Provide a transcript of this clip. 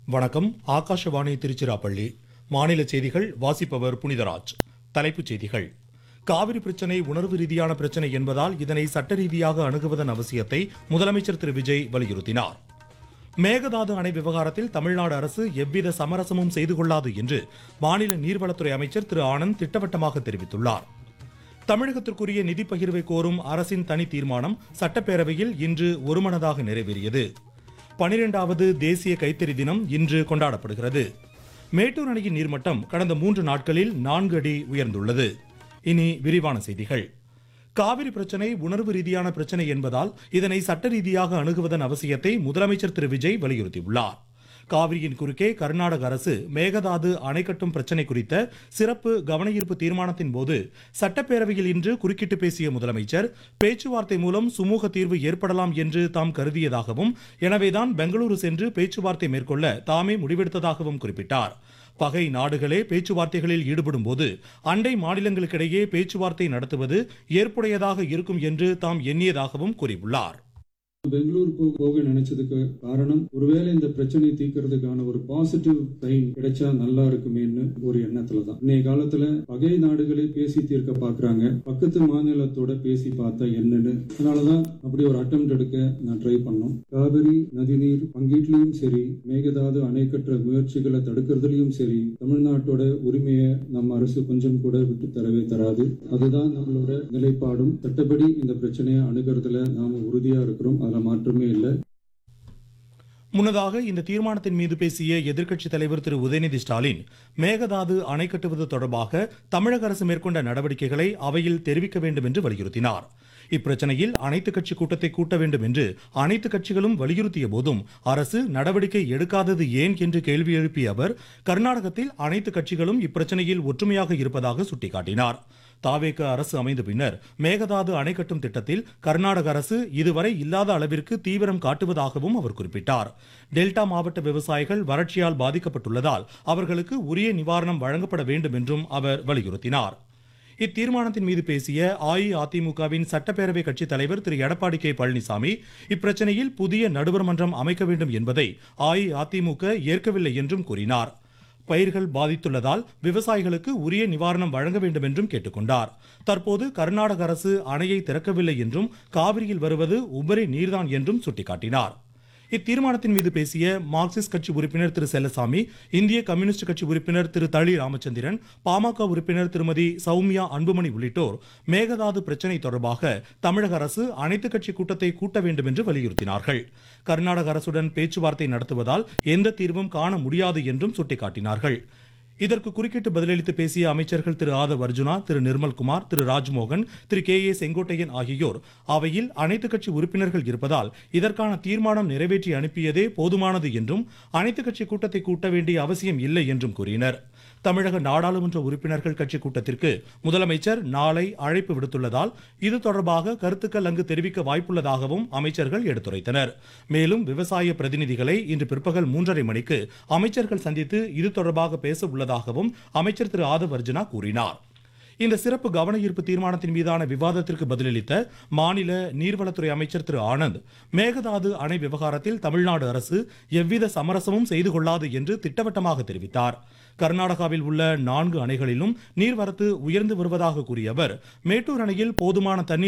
வணக்கம் ஆகாஷவாணி திருச்சிராப்பள்ளி மாநில செய்திகள் வாசிப்பவர் புனிதராஜ் தலைப்புச் செய்திகள் காவிரி பிரச்சனை உணர்வு ரீதியான பிரச்சனை என்பதால் இதனை சட்ட ரீதியாக அணுகுவதன் அவசியத்தை முதலமைச்சர் திரு விஜய் வலியுறுத்தினார் மேகதாது அணை விவகாரத்தில் தமிழ்நாடு அரசு எவ்வித சமரசமும் செய்து கொள்ளாது என்று மாநில நீர்வளத்துறை அமைச்சர் திரு ஆனந்த் திட்டவட்டமாக தெரிவித்துள்ளார் தமிழகத்திற்குரிய நிதி பகிர்வை கோரும் அரசின் தனி தீர்மானம் சட்டப்பேரவையில் இன்று ஒருமனதாக நிறைவேறியது பனிரெண்டாவது தேசிய கைத்தறி தினம் இன்று கொண்டாடப்படுகிறது மேட்டூர் அணையின் நீர்மட்டம் கடந்த மூன்று நாட்களில் நான்கு அடி உயர்ந்துள்ளது இனி விரிவான செய்திகள் காவிரி பிரச்சனை உணர்வு ரீதியான பிரச்சனை என்பதால் இதனை சட்ட ரீதியாக அணுகுவதன் அவசியத்தை முதலமைச்சர் திரு விஜய் வலியுறுத்தியுள்ளார் காவிரியின் குறுக்கே கர்நாடக அரசு மேகதாது அணை கட்டும் பிரச்சனை குறித்த சிறப்பு கவனஈர்ப்பு தீர்மானத்தின் போது சட்டப்பேரவையில் இன்று குறுக்கிட்டு பேசிய முதலமைச்சர் பேச்சுவார்த்தை மூலம் சுமூக தீர்வு ஏற்படலாம் என்று தாம் கருதியதாகவும் எனவேதான் பெங்களூரு சென்று பேச்சுவார்த்தை மேற்கொள்ள தாமே முடிவெடுத்ததாகவும் குறிப்பிட்டார் பகை நாடுகளே பேச்சுவார்த்தைகளில் ஈடுபடும் போது அண்டை மாநிலங்களுக்கிடையே பேச்சுவார்த்தை நடத்துவது ஏற்புடையதாக இருக்கும் என்று தாம் எண்ணியதாகவும் கூறியுள்ளார் பெங்களூர் போ- போக நினைச்சதுக்கு காரணம் ஒருவேளை இந்த பிரச்சனையை தீர்க்கறதுக்கான ஒரு பாசிட்டிவ் டைம் கிடைச்சா நல்லா இருக்குமேன்னு ஒரு எண்ணத்துல தான் இன்னைய காலத்துல பகை நாடுகளே பேசி தீர்க்க பாக்குறாங்க பக்கத்து மாநிலத்தோட பேசி பார்த்தா என்னன்னு அதனாலதான் அப்படி ஒரு அட்டம் எடுக்க நான் ட்ரை பண்ணோம் காவிரி நதிநீர் பங்கீட்லயும் சரி மேகதாது அணை கட்டுற முயற்சிகளை தடுக்கிறதுலயும் சரி தமிழ்நாட்டோட உரிமையை நம்ம அரசு கொஞ்சம் கூட விட்டு தரவே தராது அதுதான் நம்மளோட நிலைப்பாடும் சட்டப்படி இந்த பிரச்சனையை அணுகிறதுல நாம உறுதியா இருக்கிறோம் அதுல மாற்றமே இல்லை முன்னதாக இந்த தீர்மானத்தின் மீது பேசிய எதிர்க்கட்சித் தலைவர் திரு உதயநிதி ஸ்டாலின் மேகதாது அணை கட்டுவது தொடர்பாக தமிழக அரசு மேற்கொண்ட நடவடிக்கைகளை அவையில் தெரிவிக்க வேண்டும் என்று வலியுறுத்தினார் இப்பிரச்சனையில் அனைத்துக் கட்சி கூட்டத்தை கூட்ட வேண்டும் என்று அனைத்து கட்சிகளும் வலியுறுத்திய போதும் அரசு நடவடிக்கை எடுக்காதது ஏன் என்று கேள்வி எழுப்பிய அவர் கர்நாடகத்தில் அனைத்து கட்சிகளும் இப்பிரச்சனையில் ஒற்றுமையாக இருப்பதாக சுட்டிக்காட்டினார் தாவேக அரசு அமைந்த பின்னர் மேகதாது அணை கட்டும் திட்டத்தில் கர்நாடக அரசு இதுவரை இல்லாத அளவிற்கு தீவிரம் காட்டுவதாகவும் அவர் குறிப்பிட்டார் டெல்டா மாவட்ட விவசாயிகள் வறட்சியால் பாதிக்கப்பட்டுள்ளதால் அவர்களுக்கு உரிய நிவாரணம் வழங்கப்பட வேண்டும் என்றும் அவர் வலியுறுத்தினார் இத்தீர்மானத்தின் மீது பேசிய அஇஅதிமுகவின் சட்டப்பேரவை கட்சித் தலைவர் திரு எடப்பாடி கே பழனிசாமி இப்பிரச்சனையில் புதிய நடுவர் மன்றம் அமைக்க வேண்டும் என்பதை அஇஅதிமுக ஏற்கவில்லை என்றும் கூறினார் பயிர்கள் பாதித்துள்ளதால் விவசாயிகளுக்கு உரிய நிவாரணம் வழங்க வேண்டும் என்றும் கேட்டுக்கொண்டார் தற்போது கர்நாடக அரசு அணையை திறக்கவில்லை என்றும் காவிரியில் வருவது உபரி நீர்தான் என்றும் சுட்டிக்காட்டினார் இத்தீர்மானத்தின் மீது பேசிய மார்க்சிஸ்ட் கட்சி உறுப்பினர் திரு செல்லசாமி இந்திய கம்யூனிஸ்ட் கட்சி உறுப்பினர் திரு தளி ராமச்சந்திரன் பாமக உறுப்பினர் திருமதி சௌமியா அன்புமணி உள்ளிட்டோர் மேகதாது பிரச்சினை தொடர்பாக தமிழக அரசு அனைத்துக் கட்சி கூட்டத்தை கூட்ட வேண்டும் என்று வலியுறுத்தினார்கள் கர்நாடக அரசுடன் பேச்சுவார்த்தை நடத்துவதால் எந்த தீர்வும் காண முடியாது என்றும் சுட்டிக்காட்டினார்கள் இதற்கு குறுக்கிட்டு பதிலளித்து பேசிய அமைச்சர்கள் திரு ஆதவ் அர்ஜுனா திரு நிர்மல்குமார் திரு ராஜ்மோகன் திரு கே ஏ செங்கோட்டையன் ஆகியோர் அவையில் அனைத்துக் கட்சி உறுப்பினர்கள் இருப்பதால் இதற்கான தீர்மானம் நிறைவேற்றி அனுப்பியதே போதுமானது என்றும் அனைத்துக் கட்சி கூட்டத்தை கூட்ட வேண்டிய அவசியம் இல்லை என்றும் கூறினர் தமிழக நாடாளுமன்ற உறுப்பினர்கள் கட்சி கூட்டத்திற்கு முதலமைச்சர் நாளை அழைப்பு விடுத்துள்ளதால் இது தொடர்பாக கருத்துக்கள் அங்கு தெரிவிக்க வாய்ப்புள்ளதாகவும் அமைச்சர்கள் எடுத்துரைத்தனர் மேலும் விவசாய பிரதிநிதிகளை இன்று பிற்பகல் மூன்றரை மணிக்கு அமைச்சர்கள் சந்தித்து இது தொடர்பாக பேச உள்ளதாகவும் அமைச்சர் திரு ஆதவ் அர்ஜுனா கூறினார் இந்த சிறப்பு கவன ஈர்ப்பு தீர்மானத்தின் மீதான விவாதத்திற்கு பதிலளித்த மாநில நீர்வளத்துறை அமைச்சர் திரு ஆனந்த் மேகதாது அணை விவகாரத்தில் தமிழ்நாடு அரசு எவ்வித சமரசமும் செய்து கொள்ளாது என்று திட்டவட்டமாக தெரிவித்தார் கர்நாடகாவில் உள்ள நான்கு அணைகளிலும் நீர்வரத்து உயர்ந்து வருவதாக கூறிய அவர் மேட்டூர் அணையில் போதுமான தண்ணீர்